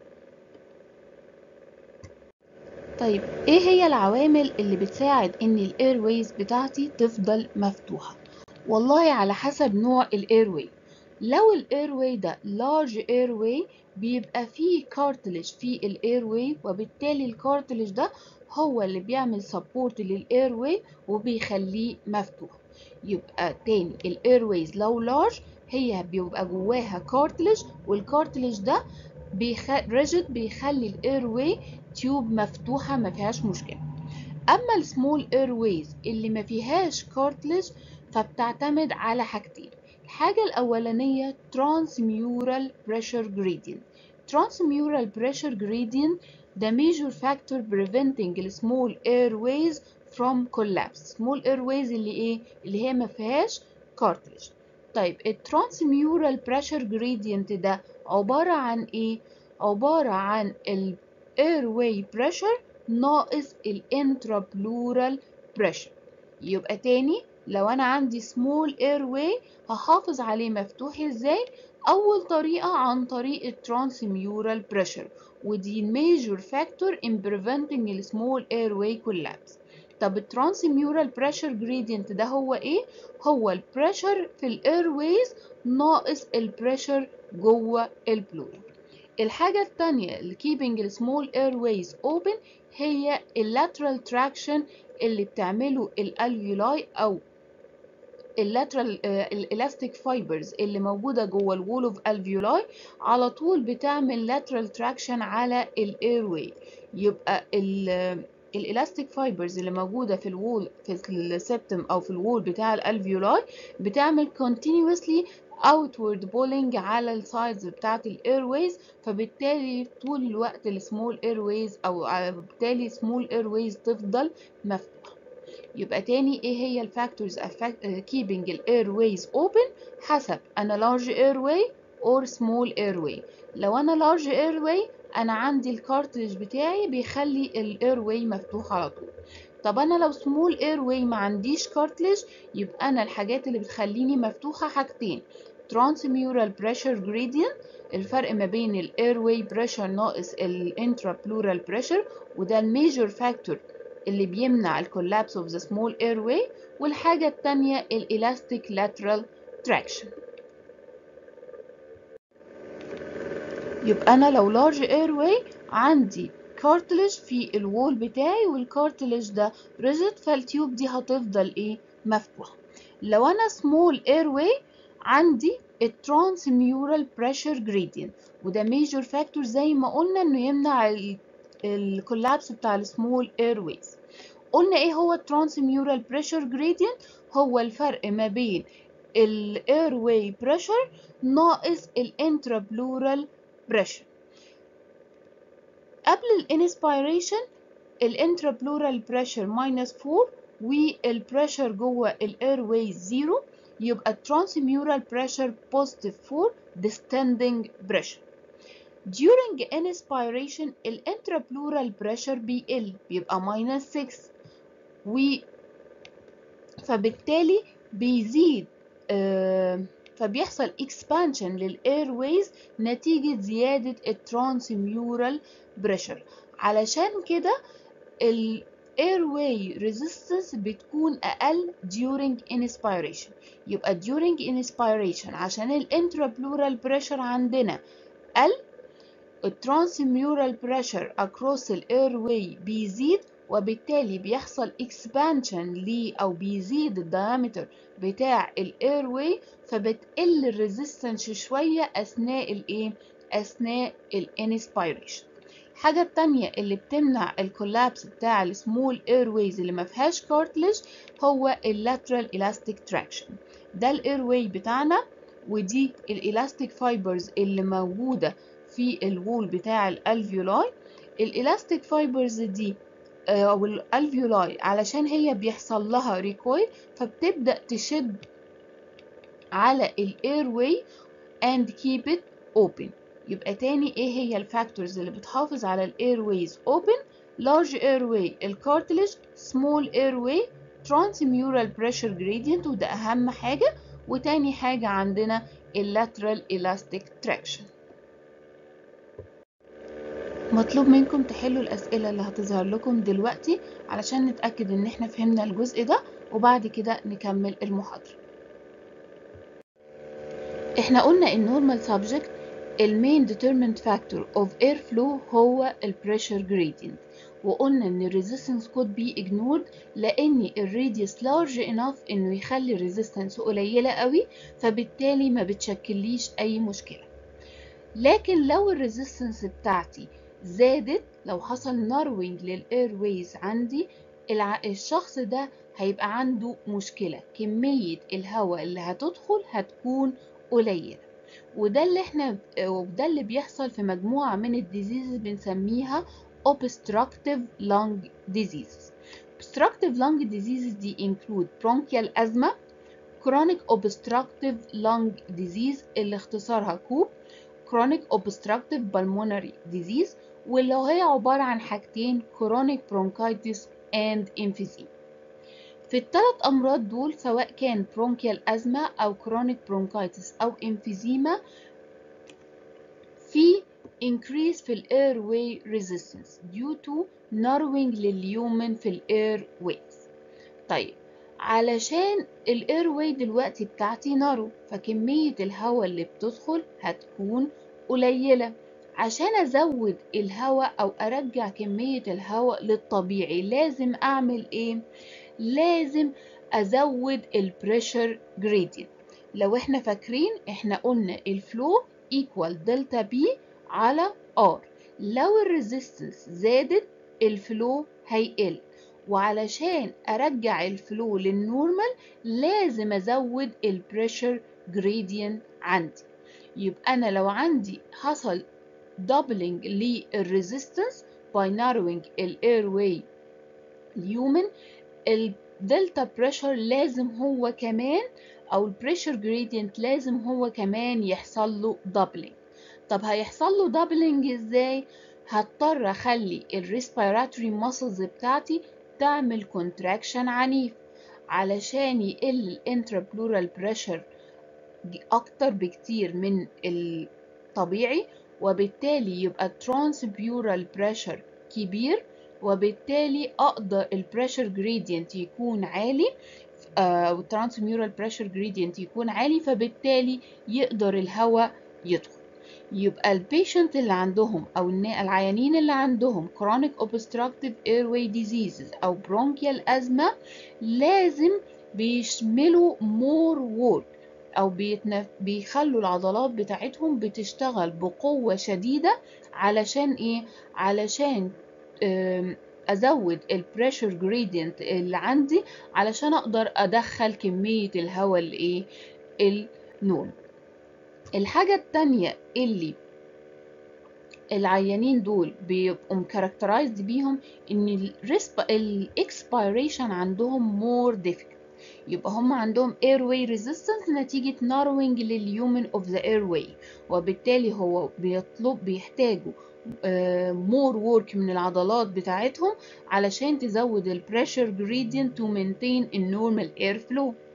[SPEAKER 1] طيب ايه هي العوامل اللي بتساعد ان الاير ويز بتاعتي تفضل مفتوحة والله على حسب نوع الاير واي لو الاير واي ده لارج اير واي بيبقى فيه كارتلج في الاير واي وبالتالي الكارتلج ده هو اللي بيعمل سبورت للاير واي وبيخليه مفتوح يبقى تاني الاير ويز لو لارج هي بيبقى جواها كارتلج والكارتلج ده بيخ... ريجيد بيخلي الاير واي تيوب مفتوحة ما فيهاش مشكلة أما السمول اير ويز اللي ما فيهاش كارتلج فبتعتمد على حاجتين الحاجة الأولانية transmural pressure gradient transmural pressure gradient the major factor preventing the small airways from collapse small airways اللي ايه اللي هي ما فيهاش cartilage طيب الترانسميورال pressure gradient ده عبارة عن ايه عبارة عن ال airway pressure ناقص ال intrapleural pressure يبقى تاني لو انا عندي small airway هحافظ عليه مفتوح ازاي اول طريقة عن طريق الترانسميورال pressure ودي major factor in preventing ال small airway collapse طب الترانسميورال بريشر جريدينت ده هو ايه هو البريشر في الايرويز ناقص البريشر جوه البلورال الحاجة التانية اللي keeping the small airways open هي اللاترال تراكشن اللي بتعمله الالفيولاي او اللاترال الالاستيك فايبرز اللي موجوده جوه الوول اوف الفيولاي على طول بتعمل لاترال تراكشن على الايرواي يبقى الالاستيك فايبرز اللي موجوده في الوول في السبتم او في الوول بتاع الالفيولاي بتعمل continuously outward pulling على السايدز بتاعت الايرويز فبالتالي طول الوقت السمول ايرويز او بالتالي سمول ايرويز تفضل مفتوحه يبقى تاني ايه هي الفاكتورز keeping الايرويز open حسب انا large airway or small airway لو انا large airway انا عندي الكارتريج بتاعي بيخلي الايرواي مفتوح على طول طب انا لو سمول ايرواي ما عنديش كارتليج يبقى انا الحاجات اللي بتخليني مفتوحه حاجتين transmural pressure gradient الفرق ما بين الايرواي بريشر ناقص الانترابلورال بريشر وده الميجر فاكتور اللي بيمنع الكولابس اوف ذا سمول ايرواي والحاجه الثانيه الالاستيك لاترال تراكشن يبقى انا لو لارج ايرواي عندي كارتلج في الوول بتاعي والكارتلج ده ريجيد فالتيوب دي هتفضل ايه مفتوحه لو انا سمول ايرواي عندي الترانسميورال بريشر جريدينت وده ميجور فاكتور زي ما قلنا انه يمنع الكولابس بتاع السمول ايرويز قلنا ايه هو الترانسميورال بريشر جريدينت هو الفرق ما بين الايرواي بريشر ناقص الانترابلورال بريشر قبل الانسبيريشن الانترابلورال بريشر ماينس 4 والبريشر جوه الايرواي زيرو يبقى transmural pressure positive 4 distending pressure during inspiration الانترابلورال pressure بيقل بيبقى minus 6 و فبالتالي بيزيد آه فبيحصل expansion للاير ويز نتيجة زيادة الترانسميورال بريشر علشان كده ال airway resistance بتكون أقل during inspiration يبقى during inspiration عشان ال intrapleural pressure عندنا قل الترانسميورال بريشر across ال airway بيزيد وبالتالي بيحصل expansion ليه أو بيزيد الديامتر بتاع ال airway فبتقل الريزيستنس شوية أثناء الإيه؟ أثناء ال inspiration الحاجة التانية اللي بتمنع الكولابس بتاع السمول ايرويز اللي ما فيهاش كارتلج هو اللاترال الاستيك تراكشن ده الايرواي بتاعنا ودي الالاستيك فايبرز اللي موجودة في الوول بتاع الالفيولاي الالاستيك فايبرز دي او الالفيولاي علشان هي بيحصل لها ريكويل فبتبدأ تشد على الايرواي and keep it open يبقى تاني ايه هي الفاكتورز اللي بتحافظ على الايرويز اوبن large airway الكارتلج small airway transmural pressure gradient وده اهم حاجة وتاني حاجة عندنا اللاترال elastic traction مطلوب منكم تحلوا الأسئلة اللي هتظهر لكم دلوقتي علشان نتأكد إن احنا فهمنا الجزء ده وبعد كده نكمل المحاضرة احنا قلنا النورمال سبجكت المين determinant factor of airflow هو ال pressure gradient وقلنا ان ال resistance could be ignored لان ال radius large enough انه يخلي ال resistance قليلة قوي فبالتالي ما بتشكليش اي مشكلة لكن لو ال resistance بتاعتي زادت لو حصل narrowing لل airways عندي الشخص ده هيبقى عنده مشكلة كمية الهواء اللي هتدخل هتكون قليلة وده اللي احنا وده اللي بيحصل في مجموعة من الديزيزز بنسميها obstructive lung diseases obstructive lung diseases دي include bronchial asthma chronic obstructive lung disease اللي اختصارها كوب chronic obstructive pulmonary disease واللي هي عبارة عن حاجتين chronic bronchitis and emphysema في الثلاث أمراض دول سواء كان bronchial asthma أو chronic bronchitis أو emphysema في increase في ال airway resistance due to narrowing لليومن في ال airways طيب علشان ال airway دلوقتي بتاعتي نارو فكمية الهواء اللي بتدخل هتكون قليلة عشان أزود الهواء أو أرجع كمية الهواء للطبيعي لازم أعمل إيه؟ لازم ازود البريشر جريدينت لو احنا فاكرين احنا قلنا الفلو ايكوال دلتا بي على ار لو الريزيستنس زادت الفلو هيقل وعلشان ارجع الفلو للنورمال لازم ازود البريشر جريدينت عندي يبقى انا لو عندي حصل doubling للريزيستنس by narrowing الاير اليومن الدلتا بريشر لازم هو كمان او البريشر جريدينت لازم هو كمان يحصل له دبلنج طب هيحصل له دبلنج ازاي هضطر اخلي الريسبيراتوري ماسلز بتاعتي تعمل كونتراكشن عنيف علشان يقل الانترابلورال بريشر اكتر بكتير من الطبيعي وبالتالي يبقى الترانسبيورال بريشر كبير وبالتالي اقدر البريشر جريدينت يكون عالي او الترانسميورال بريشر جريدينت يكون عالي فبالتالي يقدر الهواء يدخل يبقى البيشنت اللي عندهم او العيانين اللي عندهم chronic obstructive airway diseases او bronchial asthma لازم بيشملوا more work او بيتنف... بيخلوا العضلات بتاعتهم بتشتغل بقوة شديدة علشان ايه علشان ازود البريشر جريدينت اللي عندي علشان اقدر ادخل كمية الهواء الايه النورم الحاجة التانية اللي العيانين دول بيبقوا مكاركترايزد بيهم ان الاكسبيريشن عندهم مور difficult يبقى هم عندهم airway resistance نتيجة narrowing لليومن of the airway وبالتالي هو بيطلب بيحتاجوا مور uh, work من العضلات بتاعتهم علشان تزود البريشر gradient to maintain النورمال air flow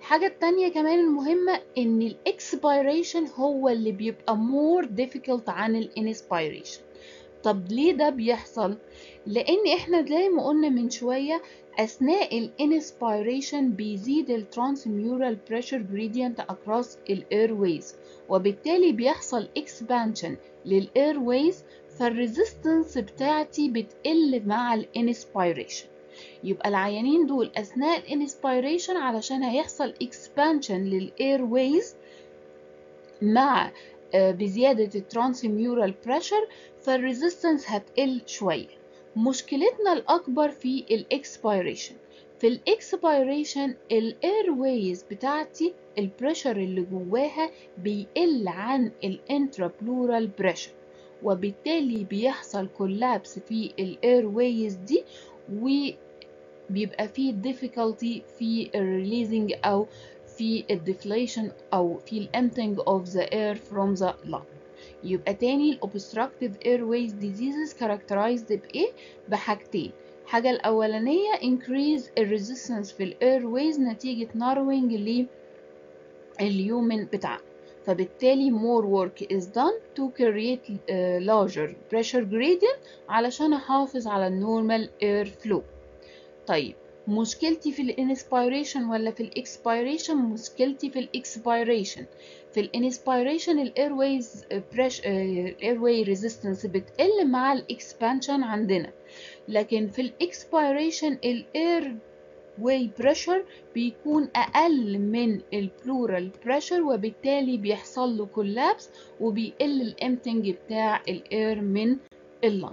[SPEAKER 1] الحاجة التانية كمان المهمة ان الاكسبيريشن هو اللي بيبقى more difficult عن الانسبيريشن طب ليه ده بيحصل لان احنا زي ما قلنا من شوية اثناء الانسبيريشن بيزيد الترانسميورال بريشر جريدينت اكروس الايرويز وبالتالي بيحصل اكسبانشن للايرويز فالريزيستنس بتاعتي بتقل مع الانسبيريشن يبقى العيانين دول اثناء الانسبيريشن علشان هيحصل اكسبانشن للايرويز مع بزيادة الترانسميورال بريشر فالريزيستنس هتقل شوية مشكلتنا الأكبر في الاكسبيريشن في الاكسبيريشن الايرويز بتاعتي البريشر اللي جواها بيقل عن الانترابلورال بريشر وبالتالي بيحصل كولابس في الايرويز دي وبيبقى فيه difficulty في الريليزنج او في الديفليشن او في الامتنج of the air from the lung يبقى تاني ال obstructive airways diseases characterized بإيه؟ بحاجتين الحاجة الأولانية increase resistance في ال airways نتيجة narrowing لليومن بتاعنا فبالتالي more work is done to create uh, larger pressure gradient علشان أحافظ على النورمال air flow طيب مشكلتي في الانسبيريشن ولا في الاكسبيريشن مشكلتي في الاكسبيريشن في الانسبيريشن الايرويز بريش الايرواي ريزيستنس بتقل مع الاكسبانشن عندنا لكن في الاكسبيريشن الاير واي بريشر بيكون اقل من البلورال بريشر وبالتالي بيحصل له كولابس وبيقل الامتنج بتاع الاير من اللنج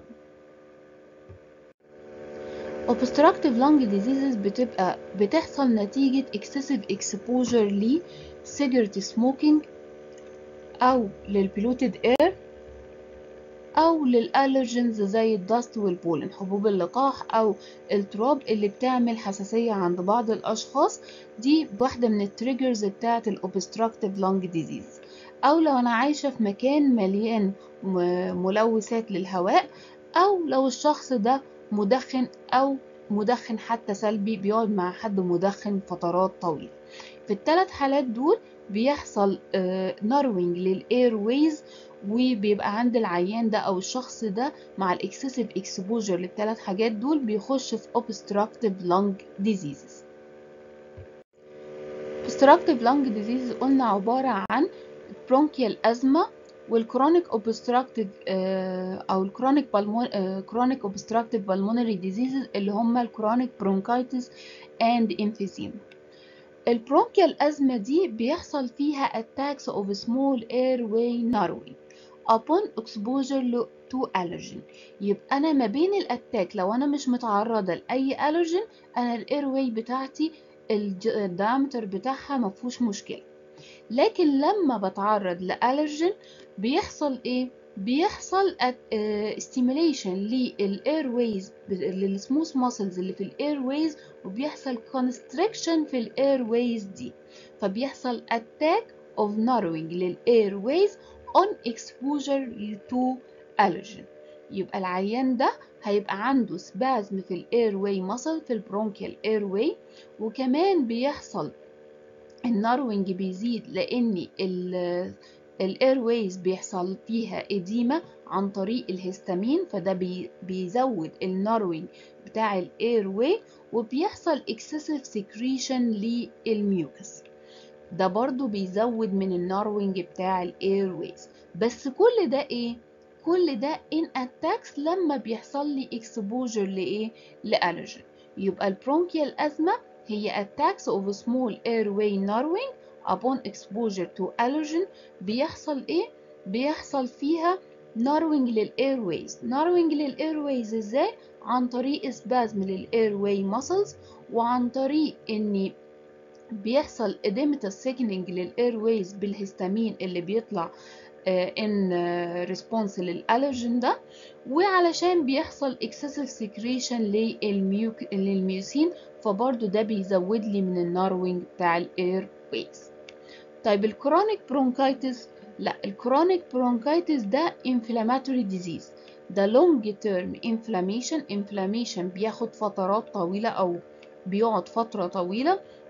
[SPEAKER 1] obstructive lung diseases بتبقى بتحصل نتيجة excessive exposure ل cigarette smoking أو للبلوتد air أو للألرجنز زي الدست والبولن حبوب اللقاح أو التراب اللي بتعمل حساسية عند بعض الأشخاص دي واحدة من التريجرز بتاعة الأوبستراكتيف لونج ديزيز أو لو أنا عايشة في مكان مليان ملوثات للهواء أو لو الشخص ده مدخن أو مدخن حتى سلبي بيقعد مع حد مدخن فترات طويلة في الثلاث حالات دول بيحصل ناروينج للاير ويز وبيبقى عند العيان ده او الشخص ده مع الاكسسيف اكسبوجر للثلاث حاجات دول بيخش في obstructive lung diseases obstructive lung disease قلنا عبارة عن bronchial asthma والكرونيك اوبستراكتيف او الكرونيك كرونيك اوبستراكتيف بالمونري ديزيزز اللي هم الكرونيك برونكايتس اند emphysema البرونكيال ازمه دي بيحصل فيها attacks of small airway narrowing upon exposure to allergen يبقى انا ما بين الاتاك لو انا مش متعرضه لاي الرجين انا الايرواي بتاعتي الدايمتر بتاعها ما فيهوش مشكله لكن لما بتعرض لالرجين بيحصل ايه بيحصل ستيميليشن للايرويز للسموث ماسلز اللي في الايرويز وبيحصل كونستريكشن في الايرويز دي فبيحصل اتاك اوف narrowing للايرويز on exposure to allergen يبقى العيان ده هيبقى عنده سبازم في الايرواي ماسل في البرونكيال ايرواي وكمان بيحصل الناروينج بيزيد لان الايرويز بيحصل فيها اديمة عن طريق الهستامين فده بي بيزود الناروينج بتاع الايرواي وبيحصل excessive secretion للميوكس ده برضو بيزود من الناروينج بتاع الايرويز بس كل ده ايه كل ده in attacks لما بيحصل لي exposure لايه لالرجين يبقى البرونكيال ازمه هي attacks of small airway narrowing upon exposure to allergen بيحصل ايه بيحصل فيها narrowing للايرويز narrowing للايرويز ازاي عن طريق سبازم للايرواي muscles وعن طريق ان بيحصل edematous thickening للايرويز بالهستامين اللي بيطلع ان ريسبونس للالرجين ده وعلشان بيحصل excessive secretion للميوك للميوسين فبرضه ده بيزود لي من الناروينج بتاع الاير ويز طيب الكرونيك برونكايتس لا الكرونيك برونكايتس ده inflammatory disease ده long term inflammation inflammation بياخد فترات طويلة أو بيقعد فترة طويلة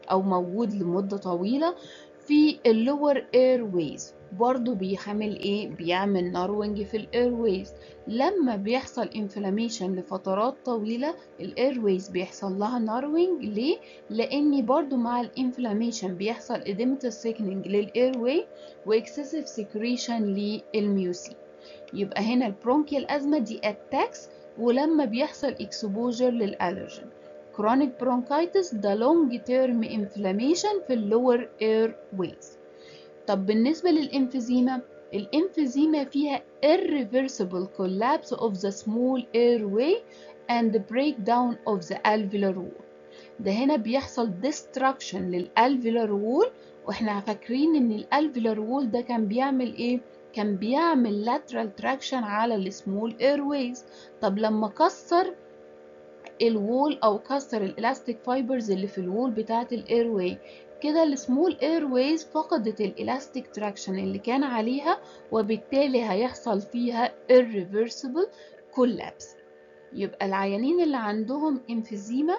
[SPEAKER 1] او موجود لمدة طويلة في اللور اير ويز برضو بيعمل ايه بيعمل ناروينج في الاير ويز لما بيحصل انفلاميشن لفترات طويله الاير ويز بيحصل لها ناروينج ليه لاني برضو مع الانفلاميشن بيحصل اديمتال سيكنينج للاير واي واكسسيف سكريشن للميوسين يبقى هنا البرونكيال ازمه دي اتاكس ولما بيحصل اكسبوجر للالرجين chronic bronchitis ده long term inflammation في اللور اير ويز طب بالنسبة للإنفيزيما الإنفيزيما فيها irreversible collapse of the small airway and breakdown of the alveolar wall ده هنا بيحصل destruction للالفيولار wall واحنا فاكرين ان الالفيولار wall ده كان بيعمل ايه كان بيعمل lateral traction على السمول airways طب لما كسر الوول او كسر الالاستيك فايبرز اللي في الوول بتاعه الايرواي كده السمول اير ويز فقدت الالاستيك تراكشن اللي كان عليها وبالتالي هيحصل فيها irreversible collapse يبقى العيانين اللي عندهم انفيزيما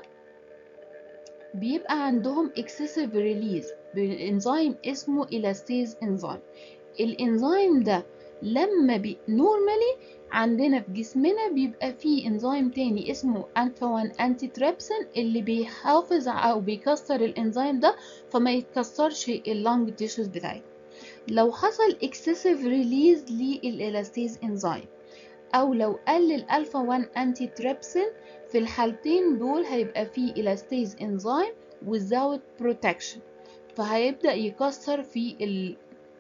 [SPEAKER 1] بيبقى عندهم excessive release بانزيم اسمه elastase انزيم الانزيم ده لما بي نورمالي عندنا في جسمنا بيبقى فيه انزيم تاني اسمه الفا 1 انتي تريبسين اللي بيحافظ او بيكسر الانزيم ده فما يتكسرش اللنج تيشوز بتاعتنا لو حصل اكسسيف ريليز للالاستيز انزيم او لو قل الالفا 1 انتي تريبسين في الحالتين دول هيبقى فيه الاستيز انزيم without protection فهيبدأ يكسر في ال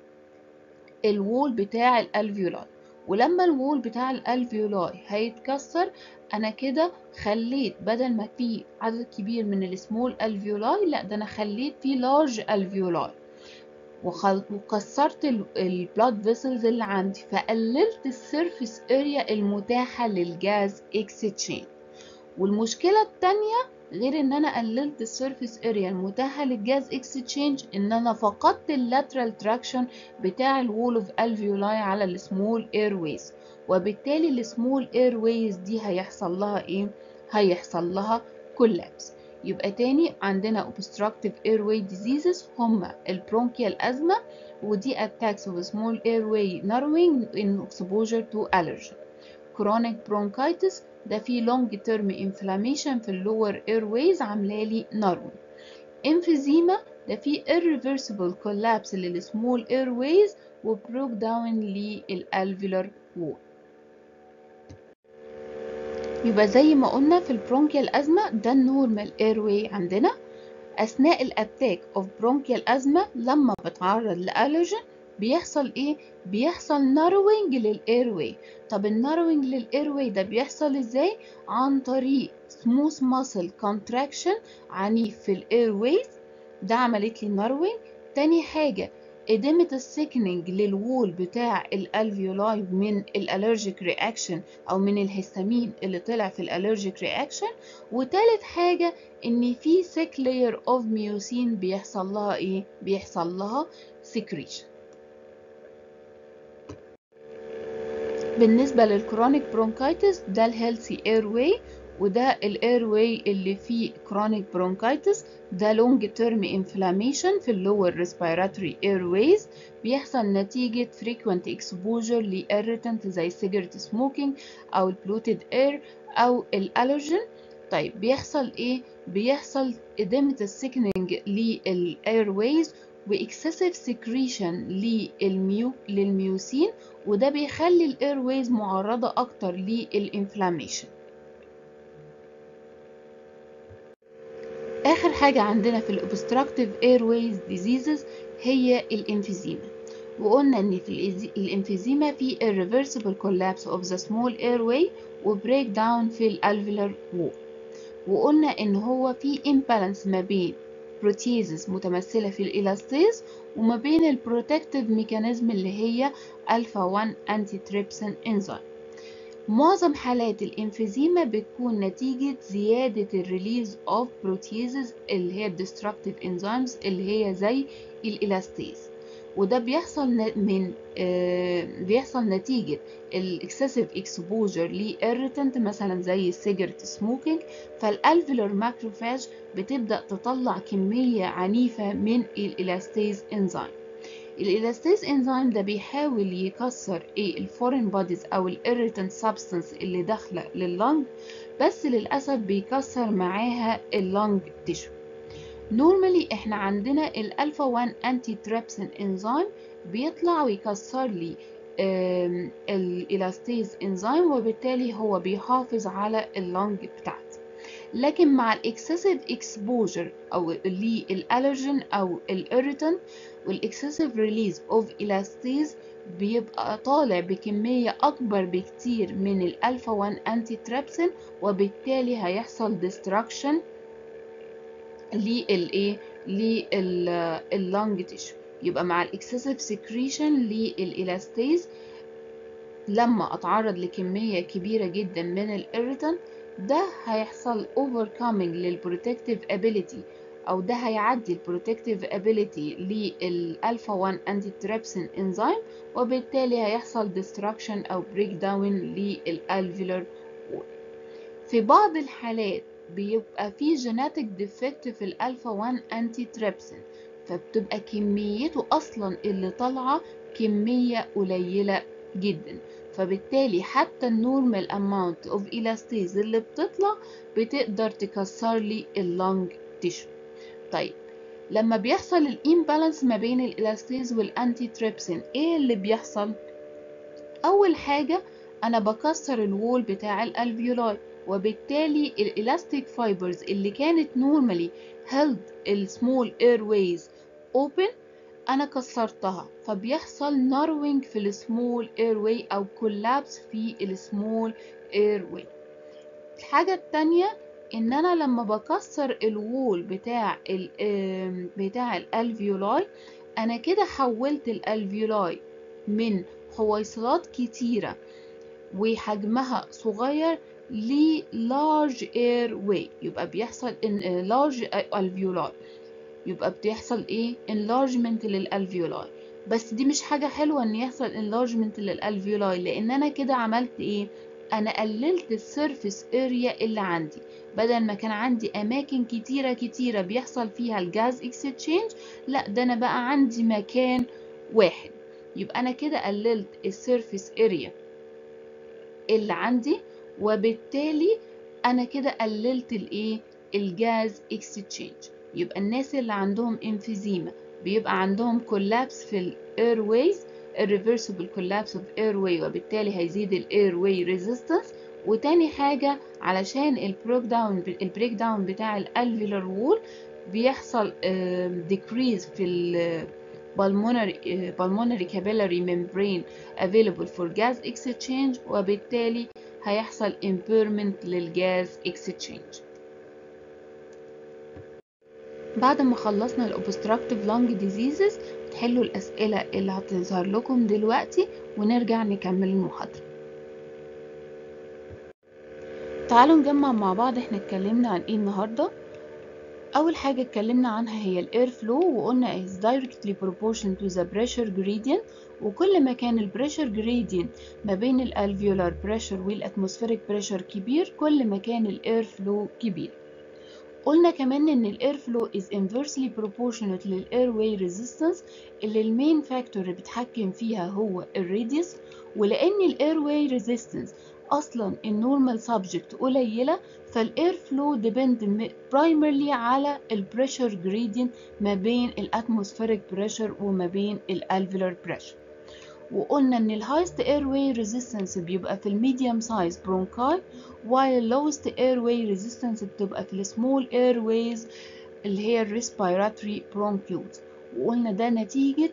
[SPEAKER 1] الوول بتاع الالفيولاي ولما الوول بتاع الالفيولاي هيتكسر انا كده خليت بدل ما في عدد كبير من السمول الفيولاي لا ده انا خليت في لارج الفيولاي وكسرت البلاد فيسلز اللي عندي فقللت السيرفيس اريا المتاحة للجاز اكستشينج والمشكلة التانية غير ان انا قللت السيرفيس اريا المتاحة للجاز اكستشينج ان انا فقدت اللاترال تراكشن بتاع الوول اوف الفيولاي على السمول اير ويز وبالتالي السمول اير ويز دي هيحصل لها ايه هيحصل لها كولابس يبقى تاني عندنا obstructive airway diseases هما البرونكيال أزمة ودي attacks of small airway narrowing in exposure to allergen chronic bronchitis ده فيه long term inflammation في اللور airways عاملالي narrowing emphysema ده فيه irreversible collapse للسمول airways و broke down للالفيولار wall يبقى زي ما قلنا في البرونكيال أزمة ده النورمال ايرواي عندنا أثناء الأتاك أوف برونكيال أزمة لما بتعرض لألرجين بيحصل إيه؟ بيحصل ناروينج للإيرواي طب الناروينج للإيرواي ده بيحصل إزاي؟ عن طريق سموث ماسل كونتراكشن عنيف في الإيرويز ده عملت لي ناروينج تاني حاجة إدامة السيكنينج للوول بتاع الالفيولاي من الالرجيك رياكشن أو من الهستامين اللي طلع في الالرجيك رياكشن وتالت حاجة إن في سيك لاير أوف ميوسين بيحصل لها إيه؟ بيحصل لها سكريشن بالنسبة للكرونيك برونكايتس ده الهيلثي اير واي وده الاير واي اللي فيه كرونيك برونكايتس ده لونج تيرم انفلاميشن في اللور ريسبيراتوري اير ويز بيحصل نتيجة frequent exposure لإيريتنت زي سيجرت سموكينج أو البلوتد اير أو الألرجين طيب بيحصل ايه؟ بيحصل إدامة السيكنينج للإير ويز واكسسيف سكريشن للميو للميوسين وده بيخلي الاير ويز معرضة أكتر للإنفلاميشن آخر حاجة عندنا في الأوبستراكتيف ايرويز ديزيزز هي الإنفيزيما وقلنا إن في الإنفيزيما في irreversible collapse of the small airway وبريك داون في الالفيولار وول وقلنا إن هو في imbalance ما بين بروتيزز متمثلة في الإلاستيز وما بين البروتكتيف ميكانيزم اللي هي ألفا 1 أنتي تريبسين إنزيم معظم حالات الانفيزيما بتكون نتيجة زيادة الريليز اوف بروتيزز اللي هي destructive enzymes اللي هي زي الإلاستيز وده بيحصل من آه بيحصل نتيجة الاكسسيف اكسبوجر لإيريتنت مثلا زي السيجرت سموكينج فالالفيولار ماكروفاج بتبدأ تطلع كمية عنيفة من الإلاستيز انزيم الالاستيز انزيم ده بيحاول يكسر ايه الفورين بوديز او الاريتنت سبستانس اللي داخله لللنج بس للاسف بيكسر معاها اللنج تيشو نورمالي احنا عندنا الالفا 1 انتي تريبسين انزيم بيطلع ويكسر لي الالاستيز انزيم وبالتالي هو بيحافظ على اللنج بتاعتي لكن مع الاكسسيف اكسبوجر او للالرجين او الاريتن والاكسسيف ريليز اوف الاستيز بيبقى طالع بكمية أكبر بكتير من الألفا 1 أنتي تريبسين وبالتالي هيحصل ديستراكشن للإيه لللنج تيشو يبقى مع الاكسسيف سكريشن للإلاستيز لما أتعرض لكمية كبيرة جدا من الإيريتن ده هيحصل overcoming للبروتكتيف ability او ده هيعدي البروتكتيف ability للالفا 1 انتي تريبسين انزيم وبالتالي هيحصل destruction او break down للالفيولار وول في بعض الحالات بيبقى في جيناتيك ديفكت في الالفا 1 انتي تريبسين فبتبقى كميته اصلا اللي طالعه كميه قليله جدا فبالتالي حتى النورمال اماونت اوف الاستيز اللي بتطلع بتقدر تكسر لي اللنج تيشو طيب لما بيحصل الامبالانس ما بين الالاستيز والانتي تريبسين ايه اللي بيحصل اول حاجه انا بكسر الوول بتاع الالفيولاي وبالتالي الالاستيك فايبرز اللي كانت نورمالي هيلد السمول اير ويز اوبن انا كسرتها فبيحصل ناروينج في السمول اير واي او كولابس في السمول اير واي الحاجه التانية ان انا لما بكسر الوول بتاع ال بتاع الالفيولاي انا كده حولت الالفيولاي من حويصلات كتيره وحجمها صغير ل large air way يبقى بيحصل ان large alveoli يبقى بيحصل ايه enlargement للالفيولاي بس دي مش حاجه حلوه ان يحصل enlargement للالفيولاي لان انا كده عملت ايه انا قللت السيرفيس اريا اللي عندي بدل ما كان عندي اماكن كتيره كتيره بيحصل فيها الجاز اكستشينج لا ده انا بقى عندي مكان واحد يبقى انا كده قللت السيرفيس اريا اللي عندي وبالتالي انا قللت قللت الايه الجاز اكستشينج يبقى الناس اللي عندهم امفيزيما بيبقى عندهم كولابس في الاير ويز irreversible collapse of airway وبالتالي هيزيد الاير واي ريزيستنس وتاني حاجة علشان البريك داون البريك داون بتاع الالفيولار وول بيحصل decrease في ال pulmonary pulmonary capillary membrane available for gas exchange وبالتالي هيحصل impairment للجاز exchange بعد ما خلصنا الobstructive lung diseases تحلوا الأسئلة اللي هتظهر لكم دلوقتي ونرجع نكمل المحاضرة تعالوا نجمع مع بعض احنا اتكلمنا عن ايه النهاردة أول حاجة اتكلمنا عنها هي الاير فلو وقلنا is directly proportional to the pressure gradient وكل ما كان البريشر جريدينت ما بين الالفيولار بريشر والاتموسفيريك بريشر كبير كل ما كان الاير فلو كبير قلنا كمان ان الاير فلو is inversely proportional للاير واي ريزيستنس اللي المين فاكتور اللي بيتحكم فيها هو الراديوس ولان الاير واي ريزيستنس اصلا النورمال سبجكت قليله فالاير فلو ديبند برايمرلي على البريشر جريدينت ما بين الاتموسفيريك بريشر وما بين الالفيولار بريشر وقلنا ان الهايست اير واي ريزيستنس بيبقى في الميديوم سايز برونكاي while اللوست اير واي ريزيستنس بتبقى في السمول اير ويز اللي هي الريسبيراتوري برونكيولز وقلنا ده نتيجة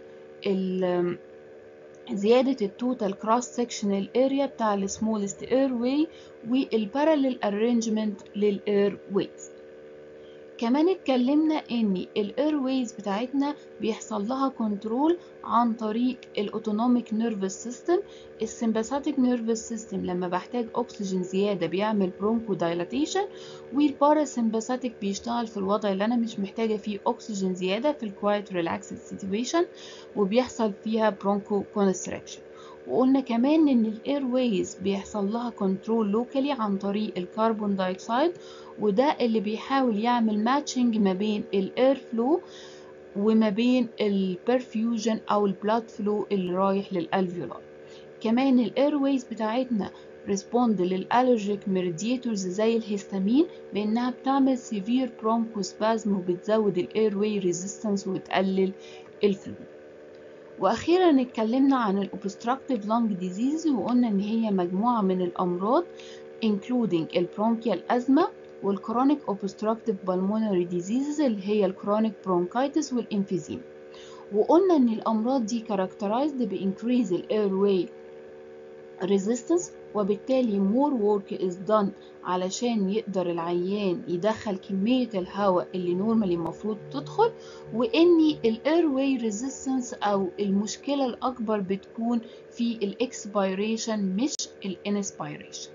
[SPEAKER 1] زيادة التوتال كروس سكشنال اريا بتاع السمولست اير واي والباراليل ارينجمنت للاير ويز كمان اتكلمنا ان الاير ويز بتاعتنا بيحصل لها كنترول عن طريق الاوتونوميك نيرفس سيستم السمباثيك نيرفس سيستم لما بحتاج اكسجين زياده بيعمل برونكو دايلاتيشن والباراسمباثيك بيشتغل في الوضع اللي انا مش محتاجه فيه اكسجين زياده في الكوايت ريلاكس سيتويشن وبيحصل فيها برونكو كونستراكشن وقلنا كمان ان الاير ويز بيحصل لها كنترول لوكالي عن طريق الكربون دايوكسيد وده اللي بيحاول يعمل ماتشنج ما بين الاير فلو وما بين البرفيوجن او البلاد فلو اللي رايح للالفيولار كمان الاير ويز بتاعتنا ريسبوند للالرجيك ميدياتورز زي الهستامين بانها بتعمل سيفير برونكوسبازم وبتزود الاير واي ريزيستنس وتقلل الفلو واخيرا اتكلمنا عن الاوبستراكتيف لانج ديزيز وقلنا ان هي مجموعه من الامراض including البرونكيال ازمه والكرونيك اوبستراكتيف بالمونري ديزيز اللي هي الكرونيك برونكايتس والانفيزيم وقلنا ان الامراض دي characterized بانكريز الاير واي resistance وبالتالي more work is done علشان يقدر العيان يدخل كمية الهواء اللي نورمالي المفروض تدخل وان الاير واي ريزيستنس او المشكلة الاكبر بتكون في الاكسبيريشن مش الانسبيريشن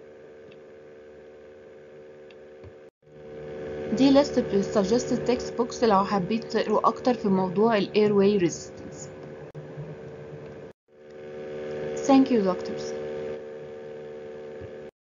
[SPEAKER 1] دي ليست بالسجستد تكست بوكس لو حبيت تقروا اكتر في موضوع الاير واي ريزيستنس Thank you doctors